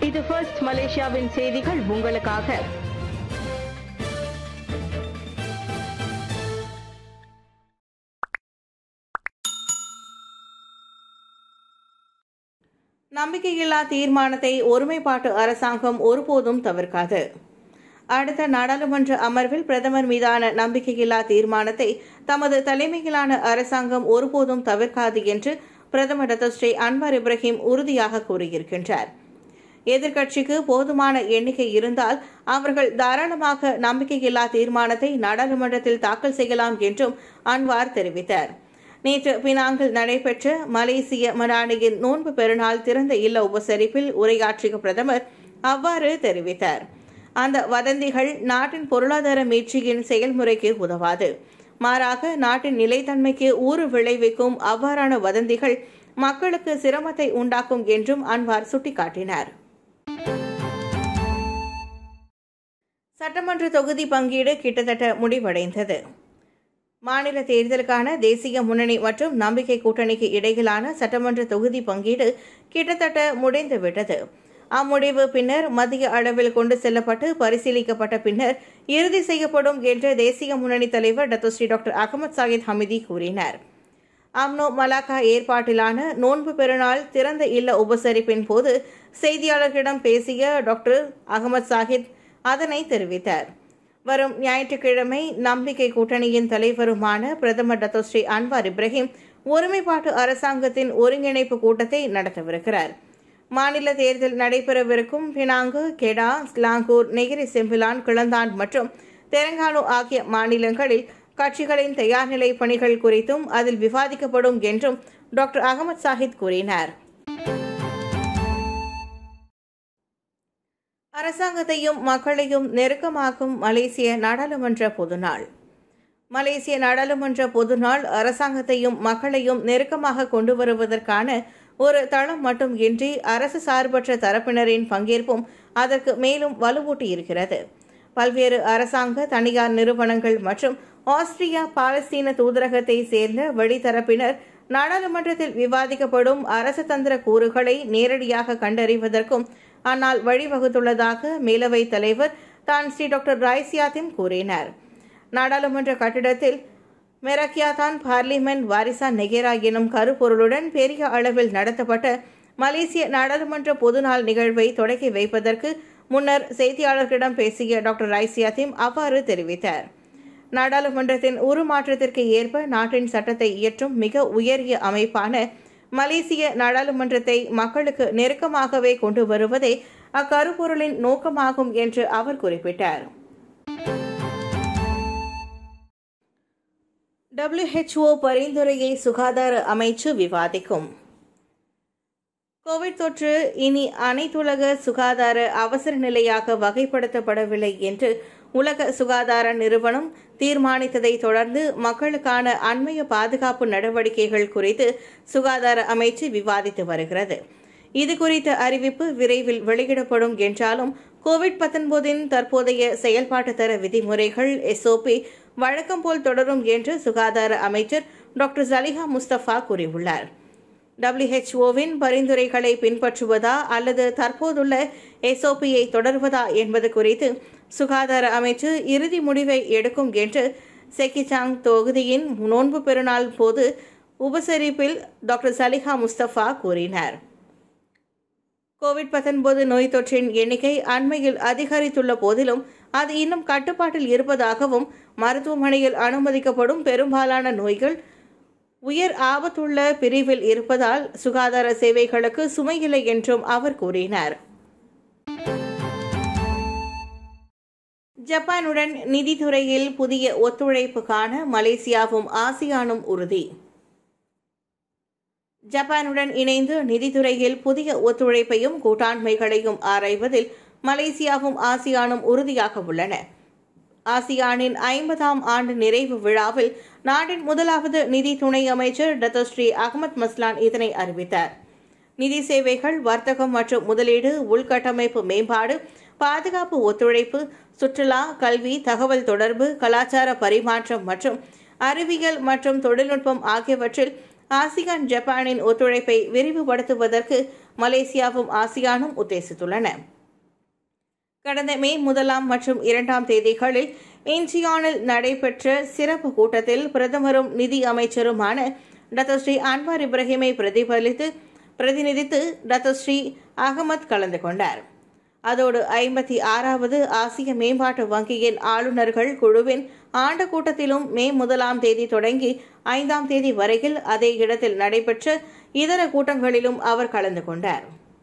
இது ஃபர்ஸ்ட் மலேசியாவின் செய்திகள் உங்களுக்காக நம்பிக்கையில்லா தீர்மானத்தை ஒருமைப்பாட்டு அரசாங்கம் ஒருபோதும் தவிர்க்காது அடுத்த நாடாளுமன்ற அமர்வில் பிரதமர் மீதான நம்பிக்கையில்லா தீர்மானத்தை தமது தலைமையிலான அரசாங்கம் ஒருபோதும் தவிர்க்காது என்று பிரதமர் டத்தஸ்ரீ அன்வர் இப்ராஹிம் உறுதியாக கூறியிருக்கின்றார் எதிர்க்கட்சிக்கு போதுமான எண்ணிக்கை இருந்தால் அவர்கள் தாராளமாக நம்பிக்கையில்லா தீர்மானத்தை நாடாளுமன்றத்தில் தாக்கல் செய்யலாம் என்றும் அன்வார் தெரிவித்தார் நேற்று பினாங்கில் நடைபெற்ற மலேசிய மடானியின் நோன்பு பெருநாள் திறந்த இல்ல உபசரிப்பில் உரையாற்றிய பிரதமர் அவ்வாறு தெரிவித்தார் அந்த வதந்திகள் நாட்டின் பொருளாதார மீட்சியின் செயல்முறைக்கு உதவாது மாறாக நாட்டின் நிலைத்தன்மைக்கு ஊறு விளைவிக்கும் அவ்வாறான வதந்திகள் மக்களுக்கு சிரமத்தை உண்டாக்கும் என்றும் அன்வார் சுட்டிக்காட்டினார் சட்டமன்ற தொகுதி பங்கீடு கிட்டத்தட்ட முடிவடைந்தது மாநில தேர்தலுக்கான தேசிய முன்னணி மற்றும் நம்பிக்கை கூட்டணிக்கு இடையிலான சட்டமன்ற தொகுதி பங்கீடு கிட்டத்தட்ட முடிந்துவிட்டது அம்முடிவு பின்னர் மத்திய அளவில் கொண்டு செல்லப்பட்டு பரிசீலிக்கப்பட்ட பின்னர் இறுதி செய்யப்படும் என்று தேசிய முன்னணி தலைவர் Datuk Seri doctor Ahmad Zahid Hamidi கூறினார் அம்னோ மலாக்கா ஏற்பாட்டிலான நோன்பு பெருநாள் திறந்த இல்ல உபசரிப்பின் போது செய்தியாளர்களிடம் பேசிய டாக்டர் அகமது சாஹித் அதனை தெரிவித்தார் வரும் ஞாயிற்றுக்கிழமை நம்பிக்கை கூட்டணியின் தலைவருமான பிரதமர் டத்தோஸ்ரீ அன்வார் இப்ராஹிம் ஒருமைப்பாட்டு அரசாங்கத்தின் ஒருங்கிணைப்பு கூட்டத்தை நடத்தவிருக்கிறார் மாநில தேர்தல் நடைபெறவிருக்கும் பினாங்கு கெடா ஸ்லாங்கூர் நெகிரி செம்பிலான் கிளந்தான் மற்றும் தெலங்கானா ஆகிய மாநிலங்களில் கட்சிகளின் தயார்நிலை பணிகள் குறித்தும் அதில் விவாதிக்கப்படும் என்றும் டாக்டர் அகமது சாஹித் கூறினார் அரசாங்கத்தையும் மக்களையும் நெருக்கமாக்கும் மலேசிய நாடாளுமன்ற பொதுநாள் மலேசிய நாடாளுமன்ற பொதுநாள் அரசாங்கத்தையும் மக்களையும் நெருக்கமாக கொண்டு வருவதற்கான ஒரு தளம் மட்டும் இன்றி அரசு சார்பற்ற தரப்பினரின் பங்கேற்பும் அதற்கு மேலும் வலுவூட்டியிருக்கிறது பல்வேறு அரசாங்க தனியார் நிறுவனங்கள் மற்றும் ஆஸ்திரியா பாலஸ்தீன தூதரகத்தை சேர்ந்த வெளித்தரப்பினர் நாடாளுமன்றத்தில் விவாதிக்கப்படும் அரசு தந்திர கூறுகளை நேரடியாக கண்டறிவதற்கும் ஆனால் வழிவகுத்துள்ளதாக மேலவை தலைவர் தான் ஸ்ரீ டாக்டர் ராய்சியாத்திம் கூறினார் நாடாளுமன்ற கட்டிடத்தில் மெரக்கியாதான் பார்லிமெண்ட் வாரிசா நெகேரா எனும் கருப்பொருளுடன் பெரிய அளவில் நடத்தப்பட்ட மலேசிய நாடாளுமன்ற பொதுநாள் நிகழ்வை தொடக்கி வைப்பதற்கு முன்னர் செய்தியாளர்களிடம் பேசிய டாக்டர் ராய்சியாத்திம் அவ்வாறு தெரிவித்தார் நாடாளுமன்றத்தின் உருமாற்றத்திற்கு ஏற்ப நாட்டின் சட்டத்தை இயற்றும் மிக உயரிய அமைப்பான மலேசிய நாடாளுமன்றத்தை மக்களுக்கு நெருக்கமாகவே கொண்டு வருவதே அக்கருப்பொருளின் நோக்கமாகும் என்று அவர் குறிப்பிட்டார் டபிள்யூஹெச்ஓ பரிந்துரையை சுகாதார அமைச்சு விவாதிக்கும் கோவிட் தொற்று இனி அனைத்துலக சுகாதார அவசர நிலையாக வகைப்படுத்தப்படவில்லை என்று உலக சுகாதார நிறுவனம் தீர்மானித்ததை தொடர்ந்து மக்களுக்கான அண்மைய பாதுகாப்பு நடவடிக்கைகள் குறித்து சுகாதார அமைச்சு விவாதித்து வருகிறது இது குறித்த அறிவிப்பு விரைவில் வெளியிடப்படும் என்றாலும் கோவிட் பத்தொன்பதின் தற்போதைய செயல்பாட்டு தர விதிமுறைகள் எஸ்ஓபி வழக்கம் போல் தொடரும் என்று சுகாதார அமைச்சர் டாக்டர் ஜலிஹா முஸ்தபா கூறியுள்ளார் டபிள்யூஹெச்ஓவின் பரிந்துரைகளை பின்பற்றுவதா அல்லது தற்போதுள்ள எஸ்ஓபியை தொடர்வதா என்பது குறித்து சுகாதார அமைச்சு இறுதி முடிவை எடுக்கும் என்று செக்கிசாங் தொகுதியின் நோன்பு பெருநாள் போது உபசரிப்பில் டாக்டர் சலிஹா முஸ்தபா கூறினார் கோவிட் பத்தொன்பது நோய் தொற்றின் எண்ணிக்கை அண்மையில் அதிகரித்துள்ள போதிலும் அது இன்னும் கட்டுப்பாட்டில் இருப்பதாகவும் மருத்துவமனையில் அனுமதிக்கப்படும் பெரும்பாலான நோய்கள் உயர் ஆபத்துள்ள பிரிவில் இருப்பதால் சுகாதார சேவைகளுக்கு சுமையில்லை என்றும் அவர் கூறினார் ஜப்பானுடன் நிதித்துறையில் புதிய ஒத்துழைப்பு காண மலேசியாவும் ஆசியானும் உறுதி ஜப்பானுடன் இணைந்து நிதித்துறையில் புதிய ஒத்துழைப்பையும் கூட்டாண்மைகளையும் ஆராய்வதில் மலேசியாவும் ஆசியானும் உறுதியாக உள்ளன ஆசியானின் ஐம்பதாம் ஆண்டு நிறைவு விழாவில் நாட்டின் முதலாவது நிதி துணை அமைச்சர் டத்தோஸ்ரீ அகமது மஸ்லான் இதனை அறிவித்தார் நிதி சேவைகள் வர்த்தகம் மற்றும் முதலீடு உள்கட்டமைப்பு மேம்பாடு பாதுகாப்பு ஒத்துழைப்பு சுற்றுலா கல்வி தகவல் தொடர்பு கலாச்சார பரிமாற்றம் மற்றும் அறிவியல் மற்றும் தொழில்நுட்பம் ஆகியவற்றில் ஆசியான் ஜப்பானின் ஒத்துழைப்பை விரிவுபடுத்துவதற்கு மலேசியாவும் ஆசியானும் உத்தேசித்துள்ளன கடந்த மே முதலாம் மற்றும் இரண்டாம் தேதிகளில் இன்ச்சியானில் நடைபெற்ற சிறப்பு கூட்டத்தில் பிரதமரும் நிதி அமைச்சருமான டாக்டர் ஸ்ரீ அன்வார் இப்ராஹிமை பிரதிபலித்து பிரதிநிதித்து டாக்டர் ஸ்ரீ அகமத் கலந்து கொண்டார் அதோடு ஐம்பத்தி ஆறாவது ஆசிய மேம்பாட்டு வங்கியின் ஆளுநர்கள் குழுவின் ஆண்டு கூட்டத்திலும் மே முதலாம் தேதி தொடங்கி ஐந்தாம் தேதி வரையில் அதே இடத்தில் நடைபெற்ற இதர கூட்டங்களிலும் அவர் கலந்து கொண்டார்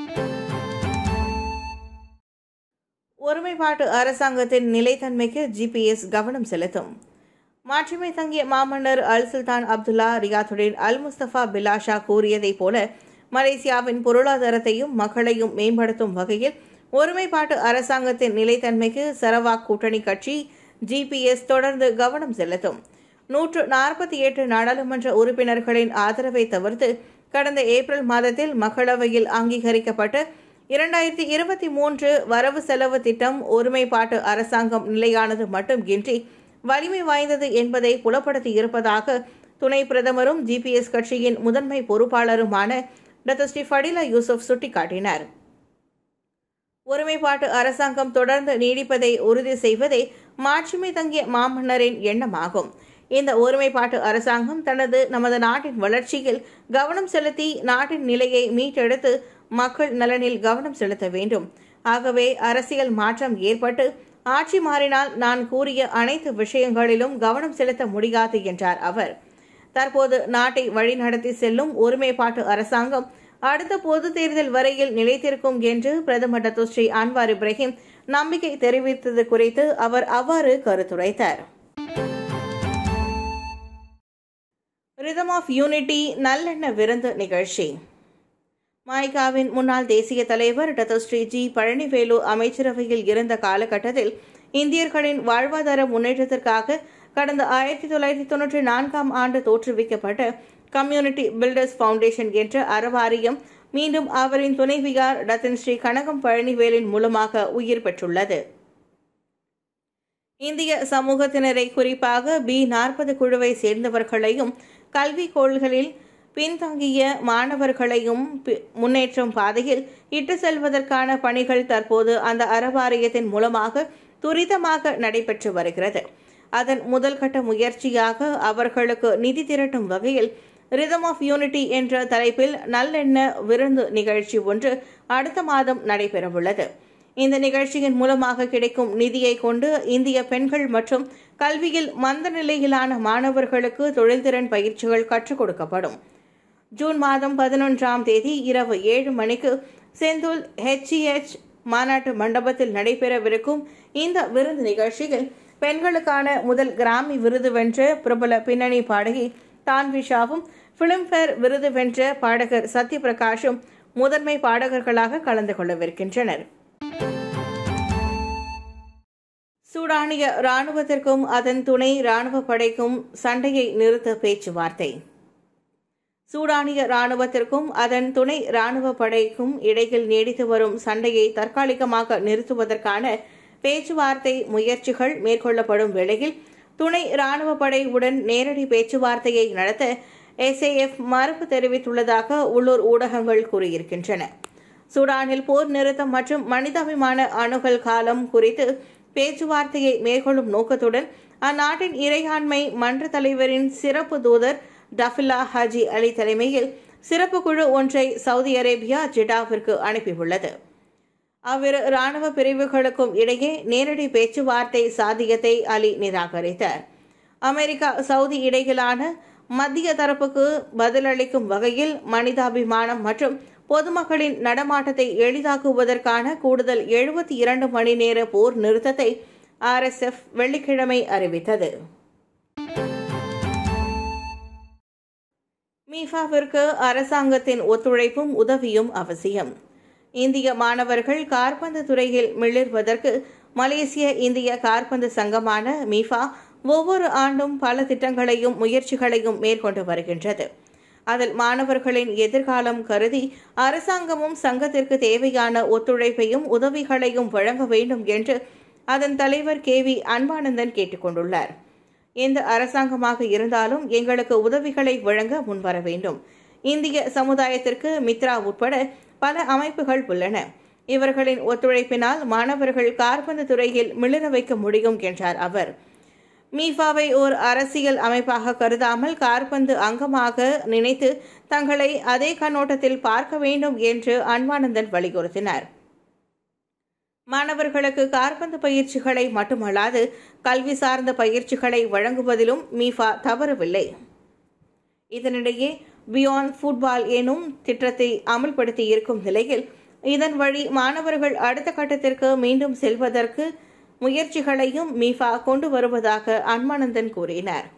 ஒருமைப்பாட்டு அரசாங்கத்தின் நிலைத்தன்மைக்கு ஜிபிஎஸ் கவனம் செலுத்தும் மாற்றுமை தங்கிய மாமன்னர் அல் சுல்தான் அப்துல்லா ரியாத்துடன் அல் முஸ்தபா பிலாஷா கூறியதைப் போல மலேசியாவின் பொருளாதாரத்தையும் மக்களையும் மேம்படுத்தும் வகையில் ஒருமைப்பாட்டு அரசாங்கத்தின் நிலைத்தன்மைக்கு சரவாக் கூட்டணி கட்சி ஜிபிஎஸ் தொடர்ந்து கவனம் செலுத்தும் நூற்று நாற்பத்தி எட்டு நாடாளுமன்ற உறுப்பினர்களின் ஆதரவை தவிர்த்து கடந்த ஏப்ரல் மாதத்தில் மக்களவையில் அங்கீகரிக்கப்பட்ட இரண்டாயிரத்தி இருபத்தி மூன்று வரவு செலவு திட்டம் ஒருமைப்பாட்டு அரசாங்கம் நிலையானது மட்டும் இன்றி வலிமை வாய்ந்தது என்பதை புலப்படுத்தி இருப்பதாக துணை பிரதமரும் ஜிபிஎஸ் கட்சியின் முதன்மை பொறுப்பாளருமான டாக்டர் ஸ்ரீ ஃபடிலா யூசுப் சுட்டிக்காட்டினார் ஒருமைப்பாட்டு அரசாங்கம் தொடர்ந்து நீடிப்பதை உறுதி செய்வதே மாட்சிமை தங்கிய மாமன்னரின் எண்ணமாகும் இந்த ஒருமைப்பாட்டு அரசாங்கம் தனது நமது நாட்டின் வளர்ச்சியில் கவனம் செலுத்தி நாட்டின் நிலையை மீட்டெடுத்து மக்கள் நலனில் கவனம் செலுத்த வேண்டும் ஆகவே அரசியல் மாற்றம் ஏற்பட்டு ஆட்சி மாறினால் நான் கூறிய அனைத்து விஷயங்களிலும் கவனம் செலுத்த முடியாது என்றார் அவர் தற்போது நாட்டை வழிநடத்தி செல்லும் ஒருமைப்பாட்டு அரசாங்கம் அடுத்த பொது தேர்தல் வரையில் நிலைத்திருக்கும் என்று பிரதமர் டத்து ஸ்ரீ அன்வார் இப்ராஹிம் நம்பிக்கை தெரிவித்தது குறித்து அவர் அவ்வாறு கருத்துரைத்தார் ரிதம் ஆஃப் யூனிட்டி நல்லெண்ண விருந்து நிகழ்ச்சி மாய்காவின் முன்னாள் தேசிய தலைவர் டாக்டர் ஸ்ரீ ஜி பழனிவேலு அமைச்சரவையில் இருந்த காலகட்டத்தில் இந்தியர்களின் வாழ்வாதார முன்னேற்றத்திற்காக கடந்த ஆயிரத்தி தொள்ளாயிரத்தி தொன்னூற்றி நான்காம் ஆண்டு தோற்றுவிக்கப்பட்ட கம்யூனிட்டி பில்டர்ஸ் ஃபவுண்டேஷன் என்ற அறவாரியம் மீண்டும் அவரின் துணைவியார் ரத்தன் ஸ்ரீ கனகம் பழனிவேலின் மூலமாக உயிர் பெற்றுள்ளது இந்திய சமூகத்தினரை குறிப்பாக பி நாற்பது குழுவை சேர்ந்தவர்களையும் கல்வி கோள்களில் பின்தங்கிய மாணவர்களையும் முன்னேற்றம் பாதையில் இட்டு செல்வதற்கான பணிகள் தற்போது அந்த அறவாரியத்தின் மூலமாக துரிதமாக நடைபெற்று வருகிறது அதன் முதல் கட்ட முயற்சியாக அவர்களுக்கு நிதி திரட்டும் வகையில் ரிதம் ஆஃப் யூனிட்டி என்ற தலைப்பில் நல்லெண்ண விருந்து நிகழ்ச்சி ஒன்று அடுத்த மாதம் நடைபெறவுள்ளது இந்த நிகழ்ச்சியின் மூலமாக கிடைக்கும் நிதியை கொண்டு இந்திய பெண்கள் மற்றும் கல்வியில் மந்த நிலையிலான மாணவர்களுக்கு தொழில்திறன் பயிற்சிகள் கற்றுக் கொடுக்கப்படும் ஜூன் மாதம் பதினொன்றாம் தேதி இரவு ஏழு மணிக்கு செந்தூல் ஹெச்இஎச் மாநாட்டு மண்டபத்தில் நடைபெறவிருக்கும் இந்த விருந்து நிகழ்ச்சியில் பெண்களுக்கான முதல் கிராமி விருது வென்ற பிரபல பின்னணி பாடகி தான்விஷாவும் பிலிம்பேர் விருது வென்ற பாடகர் சத்யபிரகாஷும் முதன்மை பாடகர்களாக கலந்து கொள்ளவிருக்கின்றனர் சூடானிய இராணுவத்திற்கும் அதன் துணை இராணுவ படைக்கும் சண்டையை நிறுத்த பேச்சுவார்த்தை சூடானிய இராணுவத்திற்கும் அதன் துணை இராணுவ படைக்கும் இடையில் நீடித்து வரும் சண்டையை தற்காலிகமாக நிறுத்துவதற்கான பேச்சுவார்த்தை முயற்சிகள் மேற்கொள்ளப்படும் வேளையில் துணை இராணுவ படையுடன் நேரடி பேச்சுவார்த்தையை நடத்த எஸ்ஏஎஃப் மறுப்பு தெரிவித்துள்ளதாக உள்ளூர் ஊடகங்கள் கூறியிருக்கின்றன சூடானில் போர் நிறுத்தம் மற்றும் மனிதாபிமான அணுகல் காலம் குறித்து பேச்சுவார்த்தையை மேற்கொள்ளும் நோக்கத்துடன் அந்நாட்டின் இறையாண்மை மன்ற தலைவரின் சிறப்பு தூதர் டஃபில்லா ஹாஜி அலி தலைமையில் சிறப்பு குழு ஒன்றை சவுதி அரேபியா ஜிடாவிற்கு அனுப்பியுள்ளது அவ்விரு இராணுவ பிரிவுகளுக்கும் இடையே நேரடி பேச்சுவார்த்தை சாத்தியத்தை அலி நிராகரித்தார் அமெரிக்கா சவுதி இடையிலான மத்திய தரப்புக்கு பதிலளிக்கும் வகையில் மனிதாபிமானம் மற்றும் பொதுமக்களின் நடமாட்டத்தை எளிதாக்குவதற்கான கூடுதல் எழுபத்தி இரண்டு மணி நேர போர் நிறுத்தத்தை ஆர்எஸ்எஃப் வெள்ளிக்கிழமை அறிவித்தது மீஃபாவிற்கு அரசாங்கத்தின் ஒத்துழைப்பும் உதவியும் அவசியம் இந்திய மாணவர்கள் கார்பந்து துறையில் மிளிர்வதற்கு மலேசிய இந்திய கார்பந்து சங்கமான மீஃபா ஒவ்வொரு ஆண்டும் பல திட்டங்களையும் முயற்சிகளையும் மேற்கொண்டு வருகின்றது அதில் மாணவர்களின் எதிர்காலம் கருதி அரசாங்கமும் சங்கத்திற்கு தேவையான ஒத்துழைப்பையும் உதவிகளையும் வழங்க வேண்டும் என்று அதன் தலைவர் கே வி அன்பானந்தன் கேட்டுக்கொண்டுள்ளார் எந்த அரசாங்கமாக இருந்தாலும் எங்களுக்கு உதவிகளை வழங்க முன்வர வேண்டும் இந்திய சமுதாயத்திற்கு மித்ரா உட்பட பல அமைப்புகள் உள்ளன இவர்களின் ஒத்துழைப்பினால் மாணவர்கள் கார்பந்து துறையில் மிளிர வைக்க முடியும் என்றார் அவர் மீஃபாவை ஓர் அரசியல் அமைப்பாக கருதாமல் கார்பந்து அங்கமாக நினைத்து தங்களை அதே கண்ணோட்டத்தில் பார்க்க வேண்டும் என்று அன்பானந்தன் வலியுறுத்தினார் மாணவர்களுக்கு கார்பந்து பயிற்சிகளை மட்டுமல்லாது கல்வி சார்ந்த பயிற்சிகளை வழங்குவதிலும் மீஃபா தவறவில்லை இதனிடையே பியாண்ட் ஃபுட்பால் எனும் திட்டத்தை அமல்படுத்தி இருக்கும் நிலையில் இதன் வழி மாணவர்கள் அடுத்த கட்டத்திற்கு மீண்டும் செல்வதற்கு முயற்சிகளையும் மீஃபா கொண்டு வருவதாக அன்மானந்தன் கூறினார்